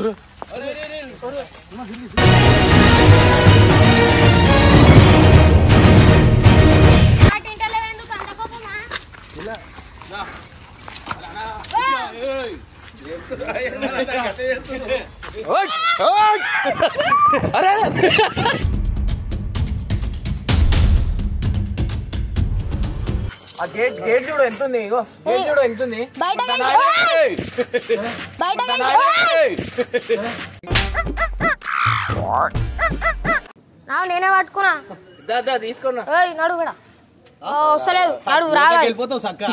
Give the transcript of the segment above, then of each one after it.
ఎందుకు అంత కోపమా ఆ గేట్ గేట్ చూడు ఎంత ఉంది ఇగో గేట్ చూడు ఎంత ఉంది బయట బయట నా నేనే పట్టుకున్నా దా తీసుకున్నా ఏయ్ నడు కూడా ఓ, వస్తలేదు నడు రాగా వెళ్ళిపోతావు సక్క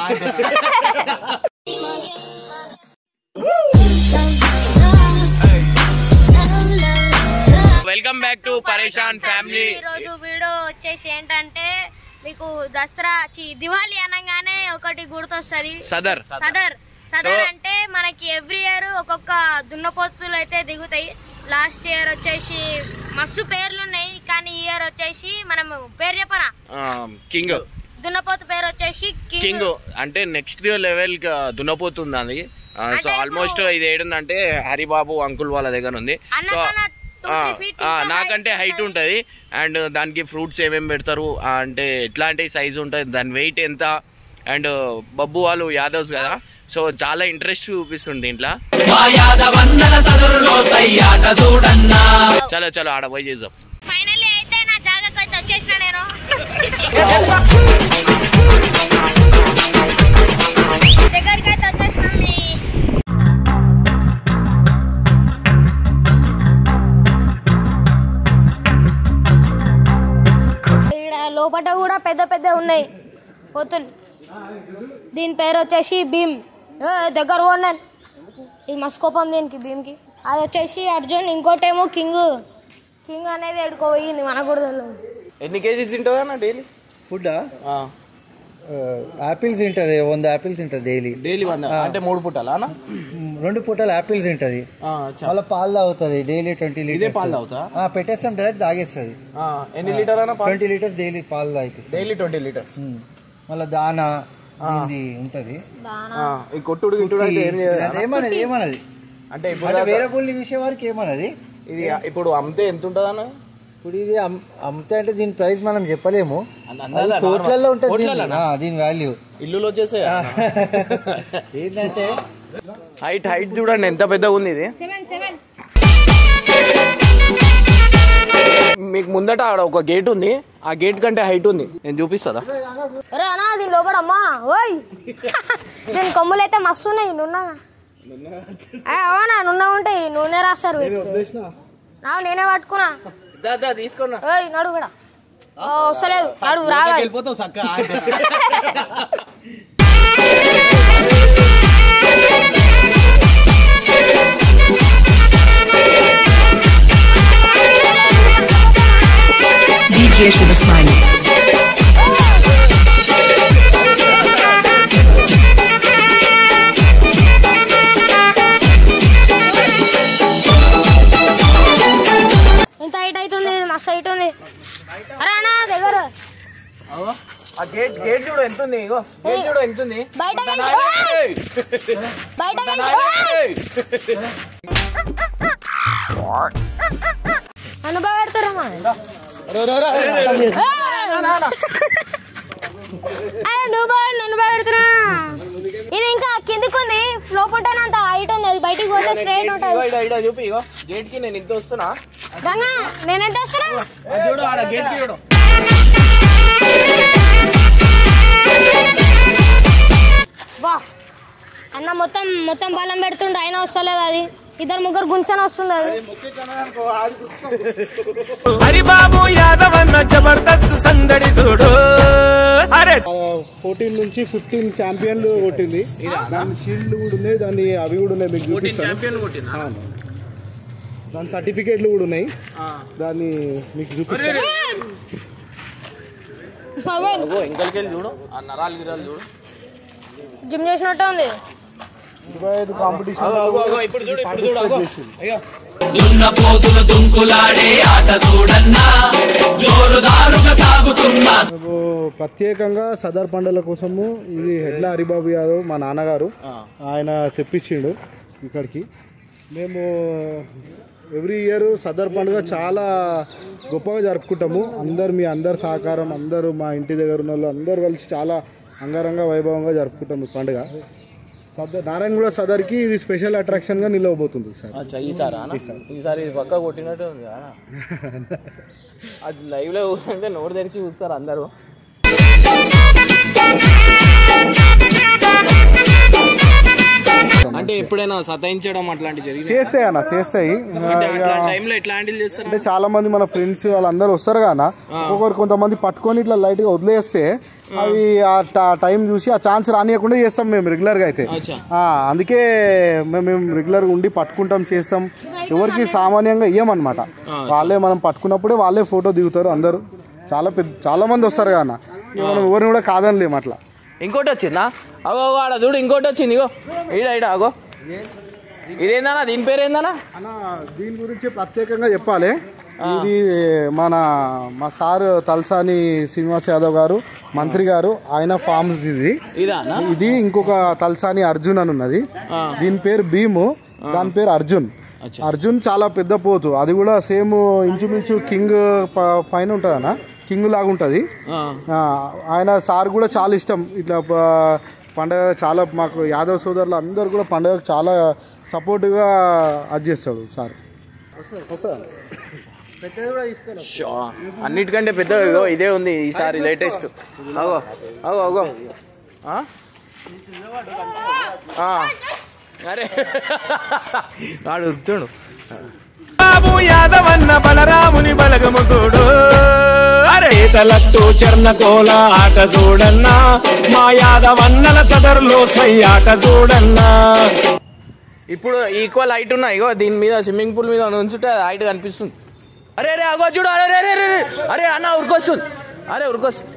welcome back to Pareshan family ఈ రోజు వీడియో వచ్చేసి ఏంటంటే మీకు దసరా చి దివాళీ అనగానే ఒకటి గుర్తొస్తుంది సదర్ సదర్ సదర్ So- అంటే మనకి ఎవ్రీ ఇయర్ ఒక్కొక్క దున్నపోతులు అయితే దిగుతాయి లాస్ట్ ఇయర్ వచ్చేసి మస్తు పేర్లు ఉన్నాయి కానీ ఈ ఇయర్ వచ్చేసి మనం పేరు చెప్పనా కింగ్ దున్నపోతు పేరు వచ్చేసి కింగ్ కింగ్ అంటే నెక్స్ట్ లెవెల్ సో అంటే ఆల్మోస్ట్ ఇప్పుడు- ఇది ఏడుందంటే హరిబాబు అంకుల్ వాళ్ళ దగ్గర ఉంది అన్న సో కన్నా two, ఆ, three feet ఆ, ఇంకా నాకంటే height హైట్ ఉంటది. ఉంటది అండ్ దానికి ఫ్రూట్స్ ఏమేమి పెడతారు ఆ, అంటే ఎట్లాంటి సైజ్ ఉంటుంది దాని వెయిట్ ఎంత అండ్ బబ్బు వాళ్ళు యాదవ్స్ కదా సో చాలా ఇంట్రెస్ట్ చూపిస్తుంది దీంట్లో చలో చలో ఆడ పోయి చేద్దాం ఫైనల్లీ అయితే నా జాగాకి అయితే వచ్చేసిన నేను దగ్గరికి అయితే వచ్చేసిన మీ ఇక్కడ లోపల కూడా పెద్ద పెద్ద ఉన్నాయి పొత్తులు దీని పేరు వచ్చేసి భీమ్ ఏ, దగ్గర ఉన్నాను ఇది మస్తు కోపం దీనికి భీమ్కి అది వచ్చేసి అర్జున్ ఇంకోటేమో కింగ్ కింగ్ అనేది ఎడుకోపోయింది మన కూడా తెలియదు ఎన్ని కేజీస్ తింటుందా అన్న డైలీ ఫుడ్ యాపిల్స్ తింటది వంద యాపిల్స్ తింటది డైలీ డైలీ వంద అంటే మూడు పుట్టాలా అన్న రెండు పూటలు యాపిల్స్ తింటది మళ్ళీ పాలు తాగుతుంది డైలీ ట్వంటీ ఇదే లీటర్స్ పాలు తాగుతా పెట్టేస్తాం డైరెక్ట్ తాగేస్తుంది ఎన్ని లీటర్ అన్న ట్వంటీ లీటర్స్ డైలీ పాలు తాగిస్తుంది డైలీ ట్వంటీ లీటర్స్ మళ్ళీ దానా ఇది ఉంటది ఈ కొట్టుడు గిట్టుడు అంటే ఏం చేయదు అది ఏమన్నది ఏమన్నది అంటే ఇప్పుడు అంటే దాకా వేరే పుల్లి చూసే వారికి ఏమన్నది ఇది ఇప్పుడు అమ్మితే ఎంత ఉంటుంది అన్న ఇప్పుడు ఇది అమ్- అమ్మితే అంటే దీని ప్రైస్ మనం చెప్పలేము అంద- అది అందాజా కోట్లలో normal. ఉంటుంది దీని- కోట్లలోనా? ఆ, దీని వాల్యూ ఇల్లులో వచ్చేసే ఏంటంటే హైట్ హైట్ చూడండి ఎంత పెద్దగా ఉంది ఇది సెవెన్ సెవెన్ మీకు ముందట ఆడ ఒక గేట్ ఉంది ఆ గేట్ కంటే హైట్ ఉంది నేను చూపిస్తుందా అరే అన్నా దీని లోపల అమ్మా ఓయ్ దీని కొమ్ములు అయితే మస్తు ఉన్నాయి నున్న అవునా నున్న ఉంటాయి నూనె రాస్తారు నా నేనే పట్టుకున్నా దా తీసుకున్నా ఓయ్ నడు కూడా ఓ, వస్తలేదు నడు రాగా వెళ్ళిపోతావు సక్క DJ Shiva Smiley. ఇంత హైట్ అవుతుంది ఇది మస్తు హైట్ ఉంది అరే అన్నా దగ్గర ఆ గేట్ గేట్ చూడు ఎంత ఉంది ఇగో గేట్ చూడు ఎంత ఉంది బయట ఓయ్! బయట ఓయ్! నన్ను బాగా పెడతారమ్మా అరే నువ్వు బాగా నన్ను బాగా పెడుతున్నా ఇది ఇంకా కిందికి ఉంది లోపల అంత హైట్ ఉంది అది బయటికి పోతే స్ట్రైట్ ఇగో ఉంటుంది ఇడ ఇడ చూపి ఇగో గేట్ కి నేను ఇంత వస్తున్నా గంగా నేనెంత వస్తున్నా అది చూడు ఆడ గేట్ కి చూడు వా అన్న మొత్తం మొత్తం బలం పెడుతుండే అయినా వస్తలేదు అది ఇద్దరు ముగ్గురు గుంచని వస్తుంది అది హరిబాబు యాదవ్ అన్న జబర్దస్త్ సందడి చూడు అరే ఫోర్టీన్ నుంచి ఫిఫ్టీన్ ఛాంపియన్లు కొట్టింది దాని షీల్డ్ కూడా ఉన్నాయి దాని అవి కూడా ఉన్నాయి మీకు చూపిస్తాను ఛాంపియన్ కొట్టినా అవును. దాని సర్టిఫికేట్లు కూడా ఉన్నాయి దాన్ని మీకు చూపిస్తాను పవన్ అగో ఇంకలికెళ్ళి చూడు ఆ నరాలు గిరాలు చూడు జిమ్ చేసినట్టే ఉంది ఇరవై ఐదు కాంపిటీషన్ అగో, అగో, అగో, ఇప్పుడు చూడు ఇప్పుడు చూడు అగో అయ్యో మనకు ప్రత్యేకంగా సదర్ పండుగల కోసము ఇది హెడ్ల హరిబాబు యాదవ్ మా నాన్నగారు ఆయన తెప్పించిండు ఇక్కడికి మేము ఎవ్రీ ఇయర్ సదర్ పండుగ చాలా గొప్పగా జరుపుకుంటాము అందరు మీ అందరు సహకారం అందరూ మా ఇంటి దగ్గర ఉన్న వాళ్ళు అందరూ కలిసి చాలా అంగరంగ వైభవంగా జరుపుకుంటాము ఈ పండుగ సదర్ నారాయణగూడ సదర్కి ఇది స్పెషల్ అట్రాక్షన్గా నిలవబోతుంది సార్ అచ్చా ఈసారా ఈసారి పక్క కొట్టినట్టు ఉంది కదా అది లైవ్ లో కూర్చుంటే నోరు తెరిచి చూస్తారు అందరూ అంటే ఎప్పుడైనా సతాయించడం అట్లాంటి జరిగింది చేస్తాయి అన్న చేస్తాయి అంటే అట్లా టైంలో ఎట్లా హ్యాండిల్ చేస్తారు అంటే చాలా మంది మన ఫ్రెండ్స్ వాళ్ళందరూ వస్తారు కదా ఒక్కొక్కరు కొంతమంది పట్టుకొని ఇట్లా లైట్ గా వదిలేస్తే అవి ఆ టైం చూసి ఆ ఛాన్స్ రానియకుండా చేస్తాం మేము రెగ్యులర్ గా అయితే అచ్చా. ఆ, అందుకే మేము మేము రెగ్యులర్ గా ఉండి పట్టుకుంటాం చేస్తాం ఎవరికి సామాన్యంగా ఇయ్యమన్నమాట వాళ్ళే మనం పట్టుకున్నప్పుడే వాళ్ళే ఫోటో దిగుతారు అందరూ చాలా పెద్ద చాలా మంది వస్తారు కదా అన్న. ఇక మనం ఎవరిని కూడా కాదనిలేము అట్లా ఇంకోటి వచ్చిందా అగో అగో ఆడ చూడు ఇంకోటి వచ్చింది ఇగో ఈడ ఈడ అగో ఇదేందన్నా దీని పేరు ఏందన్నా అన్న దీని గురించి ప్రత్యేకంగా చెప్పాలి ఇది మన మా సార్ తలసాని శ్రీనివాస్ యాదవ్ గారు మంత్రి గారు ఆయన ఫార్మ్స్ ఇది ఇదా అన్న ఇది ఇంకొక తలసాని అర్జున్ అని ఉన్నది దీని పేరు భీము దాని పేరు అర్జున్ అర్జున్ చాలా పెద్ద పోతు అది కూడా సేమ్ ఇంచుమించు కింగ్ ప- పైన ఉంటుంది అన్న కింగ్ లాగా ఉంటుంది ఆ. ఆ, ఆయన సార్ కూడా చాలా ఇష్టం ఇట్లా ప- పండగ చాలా మాకు యాదవ్ సోదరులు అందరు కూడా పండగకు చాలా సపోర్ట్గా అది చేస్తాడు సార్ వస్తా పెద్దది కూడా తీసుకోవాలి షో. అన్నిటికంటే పెద్ద ఇగో ఇదే ఉంది ఈసారి లేటెస్ట్ అగో అగో అగో ఆ? ఆ. అరే వాడు ఉరుకుతాడు బాబు యాదవన్న బలరాముని బలగము చూడు అరే తలట్టు చర్ణకోల ఆట చూడన్నా మా యాదవన్నల సదరులో సై ఆట చూడన్నా ఇప్పుడు ఈక్వల్ హైట్ ఉన్నాయి ఇగో దీని మీద స్విమ్మింగ్ పూల్ మీద ఉంచుంటే హైట్ కనిపిస్తుంది అరే అరే అగో చూడు అరే అరే అరే అరే అరే అన్న ఉరికొస్తుంది అరే ఉరికొస్తుంది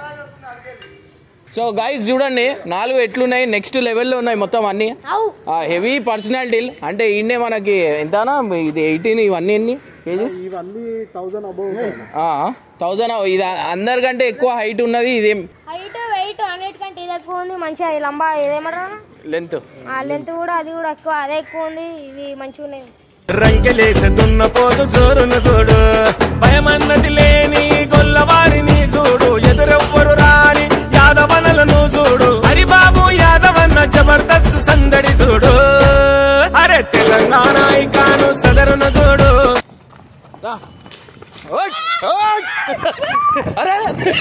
సో గైస్ చూడండి నాలుగు ఎట్లున్నాయి నెక్స్ట్ లెవెల్లో ఉన్నాయి మొత్తం అన్ని అవు హెవీ పర్సనాలిటీలు అంటే ఈయనే మనకి ఎంతనా ఇది ఎయిటీన్ ఇవన్నీ ఎన్ని కేజీస్ ఇవన్నీ థౌజండ్ అబౌవ్ థౌజండ్ ఇది అందరికంటే ఎక్కువ హైట్ ఉన్నది ఇదేం హైట్ వెయిట్ అన్నిటికంటే ఇది ఎక్కువ ఉంది మంచిగా ఈ లంబా ఇదేమంటారా లెంత్ ఆ లెంత్ కూడా అది కూడా ఎక్కువ అదే ఎక్కువ ఉంది ఇవి మంచిగా ఉన్నాయి రంకెలేసెతున్న పోదు జోరును చూడు భయమన్నది లేని గొల్లవారిని చూడు ఎదురెవ్వరు రాని యాదవనలను చూడు హరిబాబు యాదవన్న జబర్దస్త్ సందడి చూడు అరే తెలంగాణ ఇకాను సదరును చూడు రా. ఓయ్, ఓయ్. అరే అరే.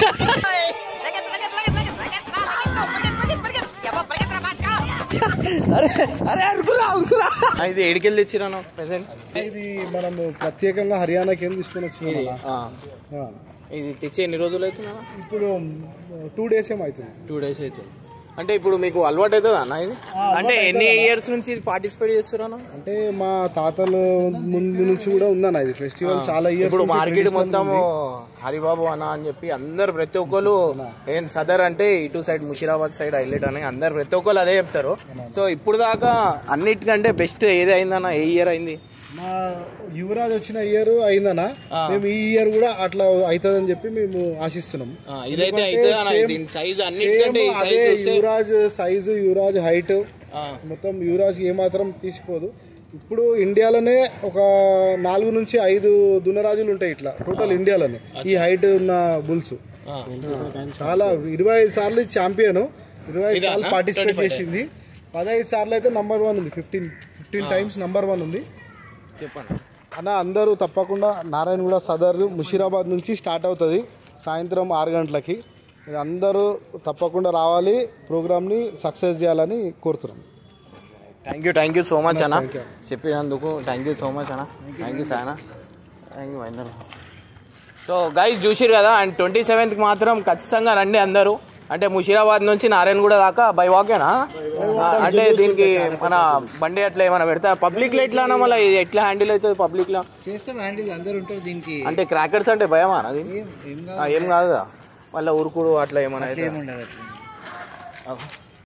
అరే అరే అరుకురా అరుకురా ఇది ఎడికెళ్ళి తెచ్చిరాను ప్రెసెంట్ ఇది మనము ప్రత్యేకంగా హర్యానాకి ఏం తీసుకొని వచ్చినాం అన్న. ఆ. ఇది తెచ్చి ఎన్ని రోజులు అవుతుందా ఇప్పుడు టూ డేస్ ఏమవుతుంది టూ డేస్ అవుతుంది అంటే ఇప్పుడు మీకు అలవాటు అవుతుందా అన్న ఇది అంటే ఎన్ని ఇయర్స్ నుంచి ఇది పార్టిసిపేట్ చేస్తున్నాను అంటే మా తాతలు ముందు నుంచి కూడా ఉందన్న ఇది ఫెస్టివల్ చాలా ఇయర్స్ ఇప్పుడు మార్కెట్ మొత్తం హరిబాబు అన్న అని చెప్పి అందరు ప్రతి ఒక్కరు ఏం సదర్ అంటే ఇటు సైడ్ ముషిరాబాద్ సైడ్ హైలైట్ అని అందరు ప్రతి ఒక్కరు అదే చెప్తారు సో ఇప్పుడు దాకా అన్నిటికంటే బెస్ట్ ఏది అయిందన్న ఏ ఇయర్ అయింది మా యువరాజ్ వచ్చిన ఇయర్ అయిందన్న మేము ఈ ఇయర్ కూడా అట్లా అవుతుందని చెప్పి మేము ఆశిస్తున్నాం ఆ, ఇదైతే అవుతుంది అన్న Same- దీని సైజ్ అన్నిటికంటే ఈ Same అదే సైజ్ చూస్తే యువరాజ్ సైజు యువరాజ్ హైట్ ఆ, మొత్తం యువరాజ్ ఏమాత్రం తీసిపోదు ఇప్పుడు ఇండియాలోనే ఒక నాలుగు నుంచి ఐదు దున్నరాజులు ఉంటాయి ఇట్లా టోటల్ ఇండియాలోనే ఈ హైట్ ఉన్న బుల్స్ ఆ. చాలా ఇరవై ఐదు సార్లు ఛాంపియన్ ఇరవై ఐదు ఇదా సార్లు అన్న? పార్టిసిపేట్ 25 చేసింది పదహైదు సార్లు అయితే నంబర్ వన్ ఉంది fifteen fifteen times number one ఉంది చెప్పండి అన్న అందరూ తప్పకుండా నారాయణగూడ సదర్ ముషీరాబాద్ నుంచి స్టార్ట్ అవుతుంది సాయంత్రం ఆరు గంటలకి మీరు అందరూ తప్పకుండా రావాలి ప్రోగ్రామ్ని సక్సెస్ చేయాలని కోరుతున్నాం thank you thank you so much అన్న చెప్పినందుకు థ్యాంక్ యూ సో మచ్ అన్న థ్యాంక్ యూ సాయన థ్యాంక్ యూ అందరూ సో గైస్ చూసిరు కదా అండ్ ట్వంటీ సెవెంత్కి మాత్రం ఖచ్చితంగా రండి అందరూ అంటే ముషీరాబాద్ నుంచి నారాయణగూడ దాకా బై వాకేనా అంటే దీనికి మన బండి అట్లా ఏమైనా పెడతా పబ్లిక్ లో ఎట్లా మళ్ళీ ఎట్లా హ్యాండిల్ అవుతుంది పబ్లిక్ లో చేస్తాం హ్యాండిల్ అందరు ఉంటారు దీనికి అంటే క్రాకర్స్ అంటే భయమా అది ఏం- ఏం ఏం కాదు మళ్ళీ ఉరుకుడు అట్లా ఏమైనా అయితే ఏముండదు అట్లా అగో.